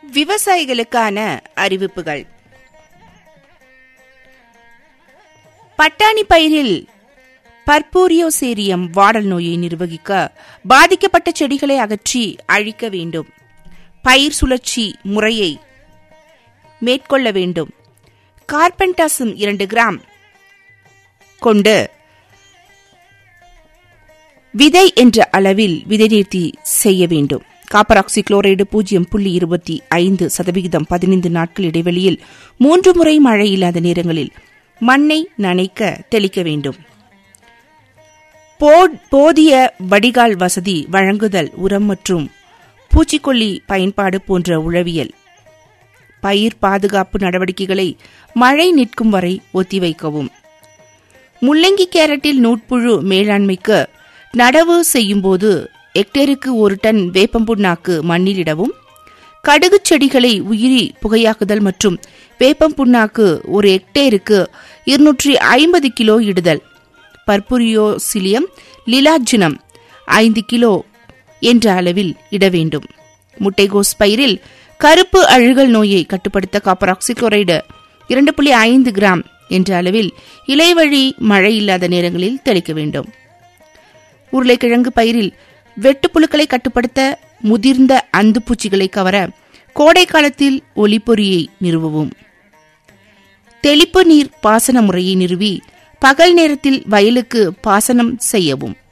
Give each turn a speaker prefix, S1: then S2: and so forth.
S1: விவசாயிகளுக்கான அறிவிப்புகள் பட்டாணி பயிரில் பர்பூரியோசேரியம் வாடல் நோயை நிர்வகிக்க பாதிக்கப்பட்ட செடிகளை அகற்றி அழிக்க வேண்டும் பயிர் சுழற்சி முறையை மேற்கொள்ள வேண்டும் கார்பென்டாசம் இரண்டு கிராம் கொண்டு விதை என்ற அளவில் விதை நீர்த்தி செய்ய வேண்டும் காப்பர் ஆக்சி குளோரைடு பூஜ்ஜியம் புள்ளி இருபத்தி ஐந்து சதவிகிதம் பதினைந்து நாட்கள் இடைவெளியில் மூன்று முறை மழை இல்லாத நேரங்களில் மண்ணை நனைக்க தெளிக்க வேண்டும் போதிய வடிகால் வசதி வழங்குதல் உரம் மற்றும் பூச்சிக்கொல்லி பயன்பாடு போன்ற உளவியல் பயிர் பாதுகாப்பு நடவடிக்கைகளை மழை நிற்கும் வரை ஒத்திவைக்கவும் முள்ளங்கி கேரட்டில் நூட்புழு மேலாண்மைக்கு நடவு செய்யும்போது ஹெக்டேருக்கு ஒரு டன் வேப்பம்புண்ணாக்கு மண்ணிலிடவும் கடுகு செடிகளை உயிரி புகையாக்குதல் மற்றும் வேப்பம் புண்ணாக்கு ஒரு ஹெக்டேருக்கு இருநூற்றி ஐம்பது கிலோ இடுதல் பர்புரியோசிலியம் லிலாஜினம் ஐந்து கிலோ என்ற அளவில் இட வேண்டும் முட்டைகோஸ் பயிரில் கருப்பு அழுகல் நோயை கட்டுப்படுத்த காப்பர் ஆக்சிக்ளோரைடு இரண்டு புள்ளி ஐந்து கிராம் என்ற அளவில் இலைவழி மழை இல்லாத நேரங்களில் தெளிக்க வேண்டும் உருளைக்கிழங்கு பயிரில் வெட்டுப்புழுக்களை கட்டுப்படுத்த முதிர்ந்த அந்து பூச்சிகளை கவர கோடை காலத்தில் ஒளிப்பொறியை நிறுவவும் தெளிப்பு நீர் பாசன முறையை நிறுவி பகல் நேரத்தில் வயலுக்கு பாசனம் செய்யவும்